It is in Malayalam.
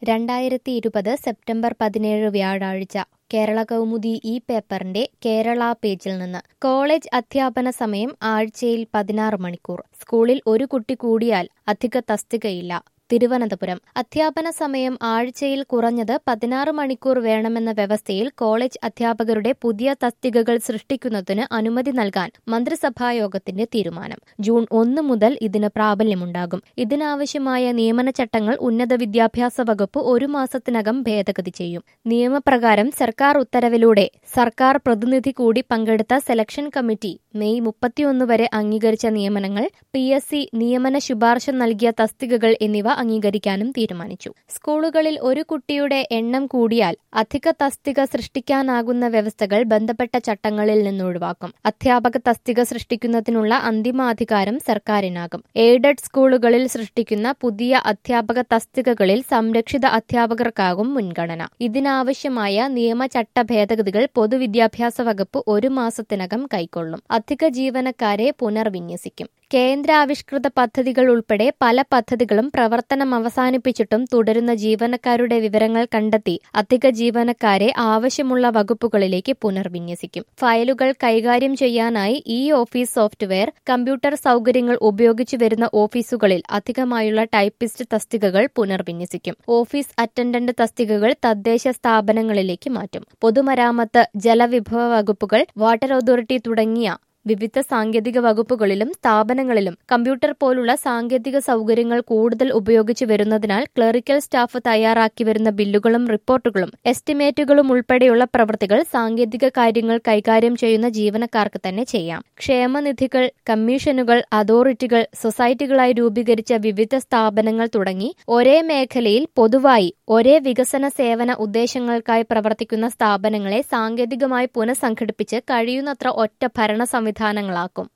രണ്ടായിരത്തി ഇരുപത് സെപ്റ്റംബർ പതിനേഴ് വ്യാഴാഴ്ച കേരള കൗമുദി ഈ പേപ്പറിന്റെ കേരള പേജിൽ നിന്ന് കോളേജ് അധ്യാപന സമയം ആഴ്ചയിൽ പതിനാറ് മണിക്കൂർ സ്കൂളിൽ ഒരു കുട്ടി കൂടിയാൽ അധിക തസ്തികയില്ല തിരുവനന്തപുരം അധ്യാപന സമയം ആഴ്ചയിൽ കുറഞ്ഞത് പതിനാറ് മണിക്കൂർ വേണമെന്ന വ്യവസ്ഥയിൽ കോളേജ് അധ്യാപകരുടെ പുതിയ തസ്തികകൾ സൃഷ്ടിക്കുന്നതിന് അനുമതി നൽകാൻ മന്ത്രിസഭായോഗത്തിന്റെ തീരുമാനം ജൂൺ ഒന്ന് മുതൽ ഇതിന് പ്രാബല്യമുണ്ടാകും ഇതിനാവശ്യമായ നിയമന ചട്ടങ്ങൾ ഉന്നത വിദ്യാഭ്യാസ വകുപ്പ് ഒരു മാസത്തിനകം ഭേദഗതി ചെയ്യും നിയമപ്രകാരം സർക്കാർ ഉത്തരവിലൂടെ സർക്കാർ പ്രതിനിധി കൂടി പങ്കെടുത്ത സെലക്ഷൻ കമ്മിറ്റി മെയ് മുപ്പത്തിയൊന്ന് വരെ അംഗീകരിച്ച നിയമനങ്ങൾ പി എസ് സി നിയമന ശുപാർശ നൽകിയ തസ്തികകൾ എന്നിവ അംഗീകരിക്കാനും തീരുമാനിച്ചു സ്കൂളുകളിൽ ഒരു കുട്ടിയുടെ എണ്ണം കൂടിയാൽ അധിക തസ്തിക സൃഷ്ടിക്കാനാകുന്ന വ്യവസ്ഥകൾ ബന്ധപ്പെട്ട ചട്ടങ്ങളിൽ നിന്ന് ഒഴിവാക്കും അധ്യാപക തസ്തിക സൃഷ്ടിക്കുന്നതിനുള്ള അന്തിമാധികാരം സർക്കാരിനാകും എയ്ഡഡ് സ്കൂളുകളിൽ സൃഷ്ടിക്കുന്ന പുതിയ അധ്യാപക തസ്തികകളിൽ സംരക്ഷിത അധ്യാപകർക്കാകും മുൻഗണന ഇതിനാവശ്യമായ നിയമചട്ട ഭേദഗതികൾ പൊതുവിദ്യാഭ്യാസ വകുപ്പ് ഒരു മാസത്തിനകം കൈക്കൊള്ളും അധിക ജീവനക്കാരെ പുനർവിന്യസിക്കും കേന്ദ്രാവിഷ്കൃത പദ്ധതികൾ ഉൾപ്പെടെ പല പദ്ധതികളും പ്രവർത്തനം അവസാനിപ്പിച്ചിട്ടും തുടരുന്ന ജീവനക്കാരുടെ വിവരങ്ങൾ കണ്ടെത്തി അധിക ജീവനക്കാരെ ആവശ്യമുള്ള വകുപ്പുകളിലേക്ക് പുനർവിന്യസിക്കും ഫയലുകൾ കൈകാര്യം ചെയ്യാനായി ഇ ഓഫീസ് സോഫ്റ്റ്വെയർ കമ്പ്യൂട്ടർ സൗകര്യങ്ങൾ ഉപയോഗിച്ചു വരുന്ന ഓഫീസുകളിൽ അധികമായുള്ള ടൈപ്പിസ്റ്റ് തസ്തികകൾ പുനർവിന്യസിക്കും ഓഫീസ് അറ്റൻഡന്റ് തസ്തികകൾ തദ്ദേശ സ്ഥാപനങ്ങളിലേക്ക് മാറ്റും പൊതുമരാമത്ത് ജലവിഭവ വകുപ്പുകൾ വാട്ടർ അതോറിറ്റി തുടങ്ങിയ വിവിധ സാങ്കേതിക വകുപ്പുകളിലും സ്ഥാപനങ്ങളിലും കമ്പ്യൂട്ടർ പോലുള്ള സാങ്കേതിക സൗകര്യങ്ങൾ കൂടുതൽ ഉപയോഗിച്ചു വരുന്നതിനാൽ ക്ലറിക്കൽ സ്റ്റാഫ് തയ്യാറാക്കി വരുന്ന ബില്ലുകളും റിപ്പോർട്ടുകളും എസ്റ്റിമേറ്റുകളും ഉൾപ്പെടെയുള്ള പ്രവൃത്തികൾ സാങ്കേതിക കാര്യങ്ങൾ കൈകാര്യം ചെയ്യുന്ന ജീവനക്കാർക്ക് തന്നെ ചെയ്യാം ക്ഷേമനിധികൾ കമ്മീഷനുകൾ അതോറിറ്റികൾ സൊസൈറ്റികളായി രൂപീകരിച്ച വിവിധ സ്ഥാപനങ്ങൾ തുടങ്ങി ഒരേ മേഖലയിൽ പൊതുവായി ഒരേ വികസന സേവന ഉദ്ദേശങ്ങൾക്കായി പ്രവർത്തിക്കുന്ന സ്ഥാപനങ്ങളെ സാങ്കേതികമായി പുനഃസംഘടിപ്പിച്ച് കഴിയുന്നത്ര ഒറ്റ ഭരണ സംവിധാനങ്ങളാക്കും